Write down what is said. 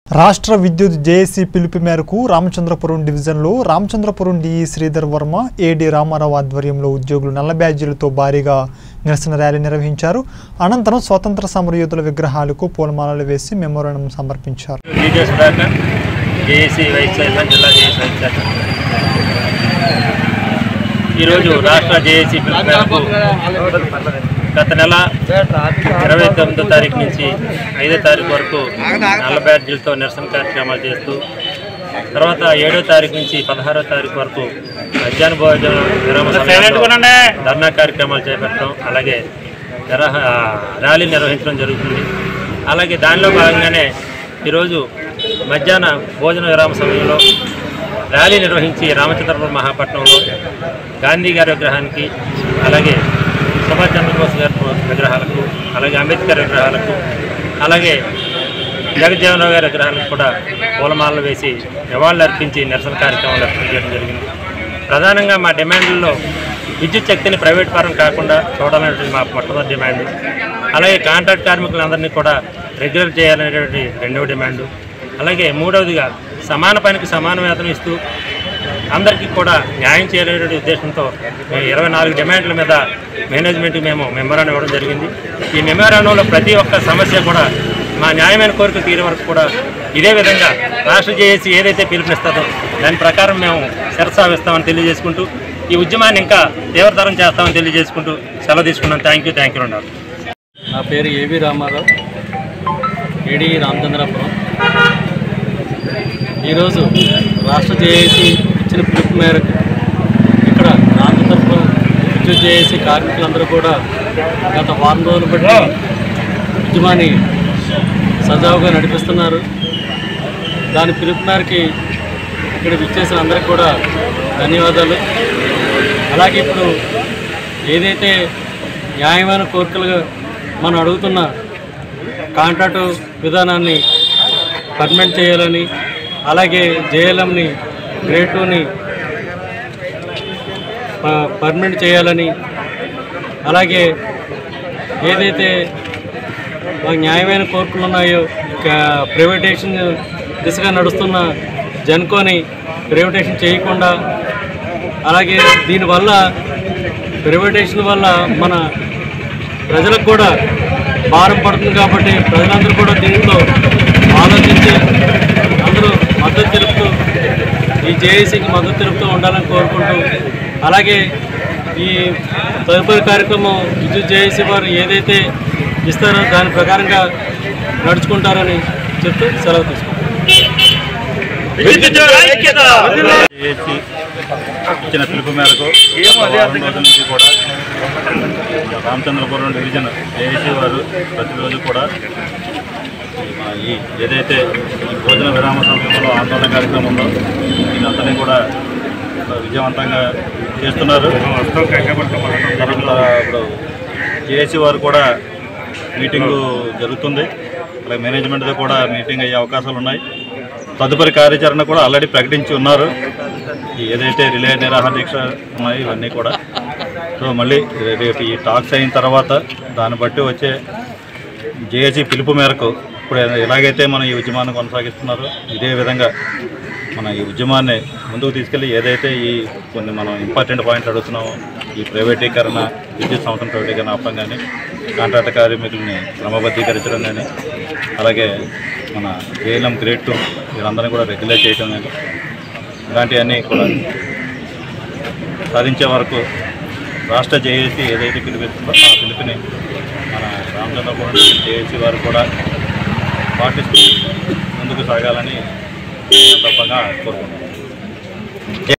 రాష్ట్ర విద్యుత్ జేఏసీ పిలుపు మేరకు రామచంద్రపురం డివిజన్లో రామచంద్రపురం డిఈ శ్రీధర్ వర్మ ఏడి రామారావు ఆధ్వర్యంలో ఉద్యోగులు నల్ల బ్యాడ్జీలతో భారీగా నిరసన ర్యాలీ నిర్వహించారు అనంతరం స్వతంత్ర సమరయోధుల విగ్రహాలకు పూలమాలలు వేసి మెమోరాండం సమర్పించారు Vijaya Sudhakar J A C vice chairman జిల్లా జేఏసీ వైస్ చైర్మన్ ఈరోజు రాష్ట్ర జేఏసీ పిలుపు మేరకు గత నెల ఇరవై తొమ్మిదో తారీఖు నుంచి ఐదో తారీఖు వరకు నల్ల బ్యాడ్జీలతో నిరసన కార్యక్రమాలు చేస్తూ తర్వాత ఏడో తారీఖు నుంచి పదహారో తారీఖు వరకు మధ్యాహ్న భోజన విరామ సమయంలో ధర్నా కార్యక్రమాలు చేపట్టడం అలాగే నిరహ ర్యాలీ నిర్వహించడం జరుగుతుంది అలాగే దానిలో భాగంగానే ఈరోజు మధ్యాహ్న భోజన విరామ సమయంలో ర్యాలీ నిర్వహించి రామచంద్రపురం మహాపట్నంలో గాంధీ గారి విగ్రహానికి అలాగే సుభాష్ చంద్రబోస్ గారి విగ్రహాలకు అలాగే అంబేద్కర్ విగ్రహాలకు అలాగే జగజ్జీవన్ రావు గారి విగ్రహాలకు కూడా పూలమాలలు వేసి నివాళులు అర్పించి నిరసన కార్యక్రమాలు అర్పించడం జరిగింది ప్రధానంగా మా డిమాండ్లలో విద్యుత్ శక్తిని ప్రైవేట్ పరం కాకుండా చూడాలనేటువంటి మా మొట్టమొదటి డిమాండ్ అలాగే కాంట్రాక్ట్ కార్మికులందరినీ కూడా రెగ్యులర్ చేయాలనేటువంటి రెండవ డిమాండు అలాగే మూడవదిగా సమాన పనికి సమాన వేతనం ఇస్తూ అందరికీ కూడా న్యాయం చేయాలనే ఉద్దేశంతో మేము ఇరవై నాలుగు డిమాండ్ల మీద మేనేజ్మెంట్కి మేము మెమోరాండం ఇవ్వడం జరిగింది ఈ మెమోరాండంలో ప్రతి ఒక్క సమస్య కూడా మా న్యాయమైన కోరిక తీరే వరకు కూడా ఇదే విధంగా రాష్ట్ర జేఏసీ ఏదైతే పిలుపునిస్తుందో దాని ప్రకారం మేము శిరసావిస్తామని తెలియజేసుకుంటూ ఈ ఉద్యమాన్ని ఇంకా తీవ్రతరం చేస్తామని తెలియజేసుకుంటూ సెలవు తీసుకున్నాం థ్యాంక్ యూ థ్యాంక్ యూ ఉండాలి నా పేరు ఏవి రామారావు ఏడి రామచంద్రాపురం ఈరోజు రాష్ట్ర జేఏసీ ఇచ్చిన పిలుపు మేరకు ఇక్కడ రామచంద్రపురం విద్యుత్ జేఏసీ కార్మికులందరూ కూడా గత వారం రోజులు బట్టి ఉద్యమాన్ని సజావుగా నడిపిస్తున్నారు దాని పిలుపు మేరకి ఇక్కడ విచ్చేసిన అందరికి కూడా ధన్యవాదాలు అలాగే ఇప్పుడు ఏదైతే న్యాయమైన కోరికలుగా మనం అడుగుతున్న కాంట్రాక్టు విధానాన్ని పర్మనెంట్ చేయాలని అలాగే జేఎల్ఎంని గ్రేడ్ టూని పర్మనెంట్ చేయాలని అలాగే ఏదైతే మాకు న్యాయమైన కోరికలు ఉన్నాయో ఇక ప్రైవేటేషన్ దిశగా నడుస్తున్న జన్కోని ప్రైవేటేషన్ చేయకుండా అలాగే దీనివల్ల ప్రైవేటేషన్ వల్ల మన ప్రజలకు కూడా భారం పడుతుంది కాబట్టి ప్రజలందరూ కూడా దీంట్లో ఆలోచించి అందరూ మద్దతు తెలుపుతూ ఈ జేఏసీకి మద్దతు తెలుపుతూ ఉండాలని కోరుకుంటూ అలాగే ఈ తదుపరి కార్యక్రమం విద్యుత్ జేఏసీ వారు ఏదైతే ఇస్తారో దాని ప్రకారంగా నడుచుకుంటారని చెప్తూ సెలవు తీసుకుంటాం చేసి ఇచ్చిన పిలుపు మేరకు వారం రోజుల నుంచి కూడా రామచంద్రపురం డివిజన్ ఏసీ వారు ప్రతిరోజు కూడా ఆ, ఈ ఏదైతే ఈ భోజన విరామ సమయంలో ఆందోళన కార్యక్రమం ఉందో దీనంతని కూడా విజయవంతంగా చేస్తున్నారు తర్వాత ఇప్పుడు జేఏసీ వారు కూడా మీటింగు జరుగుతుంది అలాగే మేనేజ్మెంట్తో కూడా మీటింగ్ అయ్యే అవకాశాలు ఉన్నాయి తదుపరి కార్యాచరణ కూడా ఆల్రెడీ ప్రకటించి ఉన్నారు ఈ ఏదైతే రిలే నిరాహార దీక్ష ఉన్నాయి ఇవన్నీ కూడా సో మళ్ళీ రేపు ఈ టాక్స్ అయిన తర్వాత దాన్ని బట్టి వచ్చే జేఏసీ పిలుపు మేరకు ఇప్పుడు ఎలాగైతే మనం ఈ ఉద్యమాన్ని కొనసాగిస్తున్నారో ఇదే విధంగా మన ఈ ఉద్యమాన్ని ముందుకు తీసుకెళ్ళి ఏదైతే ఈ కొన్ని మనం ఇంపార్టెంట్ పాయింట్లు అడుగుతున్నామో ఈ ప్రైవేటీకరణ విద్యుత్ సంస్థల ప్రైవేటీకరణ ఆపడం కానీ కాంట్రాక్ట్ కార్మికుల్ని క్రమబద్ధీకరించడం కానీ అలాగే మన జేఎల్ఎం గ్రేడ్ టూ వీరందరినీ కూడా రెగ్యులేట్ చేయడం కానీ ఇలాంటివన్నీ కూడా సాధించే వరకు రాష్ట్ర జేఏసీ ఏదైతే పిలిపిస్తుందో ఆ పిలుపుని మన రామచంద్రపురం జేఏసీ వారు కూడా పాటిస్తూ ముందుకు సాగాలని ఈ సందర్భంగా కోరుకుంటున్నాను